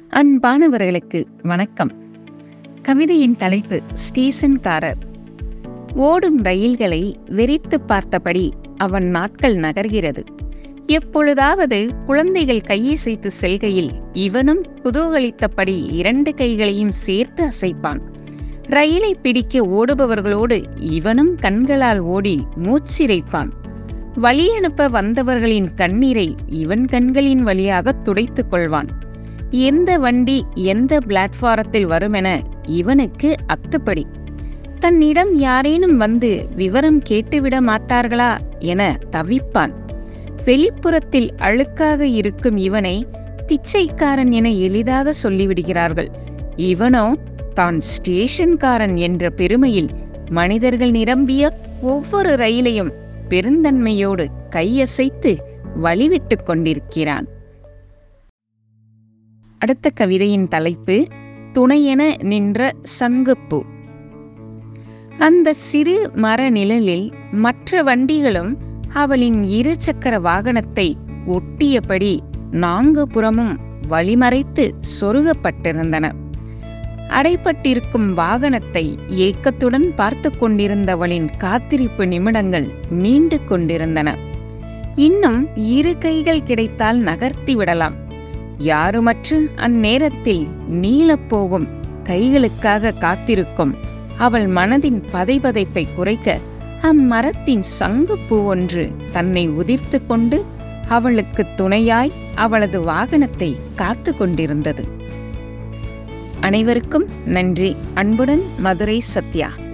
அன்பானவர்களுக்கு வணக்கம் கவிதையின் தலைப்பு ஸ்டேஷன்காரர் ஓடும் ரயில்களை வெறித்து பார்த்தபடி அவன் நாட்கள் நகர்கிறது எப்பொழுதாவது குழந்தைகள் கையசைத்து செல்கையில் இவனும் குதூகலித்தபடி இரண்டு கைகளையும் சேர்த்து அசைப்பான் ரயிலை பிடிக்க ஓடுபவர்களோடு இவனும் கண்களால் ஓடி மூச்சிரைப்பான் வழி அனுப்ப வந்தவர்களின் கண்ணீரை இவன் கண்களின் வழியாக துடைத்துக் கொள்வான் எந்த வண்டி எந்த பிளாட்பாரத்தில் வருமென இவனுக்கு அத்துப்படி தன்னிடம் யாரேனும் வந்து விவரம் கேட்டுவிட மாட்டார்களா என தவிப்பான் வெளிப்புறத்தில் அழுக்காக இருக்கும் இவனை பிச்சைக்காரன் என எளிதாக சொல்லிவிடுகிறார்கள் இவனோ தான் ஸ்டேஷன்காரன் என்ற பெருமையில் மனிதர்கள் நிரம்பிய ஒவ்வொரு ரயிலையும் பெருந்தன்மையோடு கையசைத்து வழிவிட்டுக் கொண்டிருக்கிறான் அடுத்த கவிதையின் தலைப்பு துணையென நின்ற சங்குப்பூ அந்த சிறு மர நிழலில் மற்ற வண்டிகளும் அவளின் இருசக்கர வாகனத்தை ஒட்டியபடி நான்கு புறமும் வழிமறைத்து சொருகப்பட்டிருந்தன அடைப்பட்டிருக்கும் வாகனத்தை ஏக்கத்துடன் பார்த்து கொண்டிருந்தவளின் காத்திருப்பு நிமிடங்கள் நீண்டு கொண்டிருந்தன இன்னும் இரு கைகள் கிடைத்தால் நகர்த்தி விடலாம் யாருமற்று அந்நேரத்தில் நீளப்போகும் கைகளுக்காக காத்திருக்கும் அவள் மனதின் பதைபதைப்பை குறைக்க அம்மரத்தின் சங்குப்பூ ஒன்று தன்னை உதிர்த்து கொண்டு அவளுக்கு துணையாய் அவளது வாகனத்தை காத்து கொண்டிருந்தது அனைவருக்கும் நன்றி அன்புடன் மதுரை சத்யா